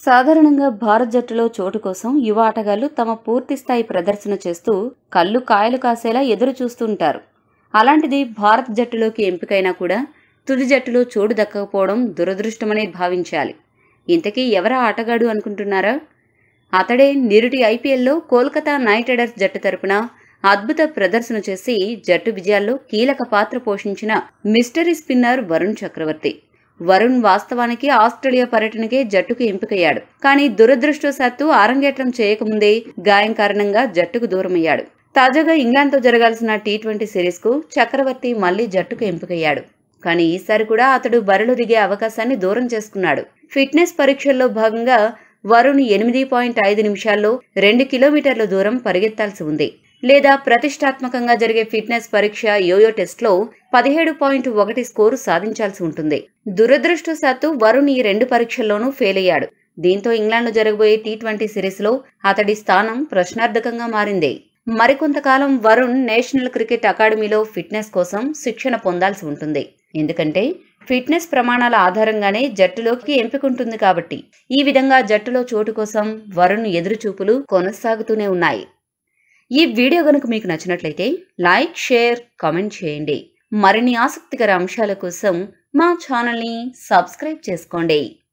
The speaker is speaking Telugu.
సాధారణంగా భారత్ జట్టులో చోటు కోసం యువ ఆటగాళ్లు తమ పూర్తిస్థాయి ప్రదర్శన చేస్తూ కళ్ళు కాయలు కాసేలా ఎదురు చూస్తుంటారు అలాంటిది భారత్ జట్టులోకి ఎంపికైనా కూడా తుది జట్టులో చోటు దక్కకపోవడం దురదృష్టమనే భావించాలి ఇంతకీ ఎవరా ఆటగాడు అనుకుంటున్నారా అతడే నిరుటి ఐపీఎల్లో కోల్కతా నైట్ రైడర్స్ జట్టు తరపున అద్భుత ప్రదర్శన చేసి జట్టు విజయాల్లో కీలక పాత్ర పోషించిన మిస్టరీ స్పిన్నర్ వరుణ్ చక్రవర్తి వరుణ్ వాస్తవానికి ఆస్ట్రేలియా పర్యటనకే జట్టుకు ఎంపికయ్యాడు కానీ దురదృష్టవశాత్తు అరంగేట్రం చేయకముందే గాయం కారణంగా జట్టుకు దూరమయ్యాడు తాజాగా ఇంగ్లాండ్తో జరగాల్సిన టీ ట్వంటీ సిరీస్కు చక్రవర్తి మళ్లీ జట్టుకు ఎంపికయ్యాడు కానీ ఈసారి కూడా అతడు బరిలో దిగే అవకాశాన్ని దూరం చేసుకున్నాడు ఫిట్నెస్ పరీక్షల్లో భాగంగా వరుణ్ ఎనిమిది పాయింట్ ఐదు నిమిషాల్లో రెండు కిలోమీటర్ల దూరం పరిగెత్తాల్సి ఉంది లేదా ప్రతిష్టాత్మకంగా జరిగే ఫిట్నెస్ పరీక్ష యోయో టెస్ట్లో పదిహేడు పాయింట్ ఒకటి స్కోరు సాధించాల్సి ఉంటుంది దురదృష్టవశాత్తు వరుణ్ ఈ రెండు పరీక్షల్లోనూ ఫెయిల్ అయ్యాడు దీంతో ఇంగ్లాండ్లో జరగబోయే టీ ట్వంటీ సిరీస్లో అతడి స్థానం ప్రశ్నార్థకంగా మారింది మరికొంతకాలం వరుణ్ నేషనల్ క్రికెట్ అకాడమీలో ఫిట్నెస్ కోసం శిక్షణ పొందాల్సి ఉంటుంది ఎందుకంటే ఫిట్నెస్ ప్రమాణాల ఆధారంగానే జట్టులోకి ఎంపికంటుంది కాబట్టి ఈ విధంగా జట్టులో చోటు కోసం వరుణ్ ఎదురుచూపులు కొనసాగుతూనే ఉన్నాయి ఈ వీడియో గనుక మీకు నచ్చినట్లయితే లైక్ షేర్ కామెంట్ చేయండి మరిన్ని ఆసక్తికర అంశాల కోసం మా ఛానల్ని సబ్స్క్రైబ్ చేసుకోండి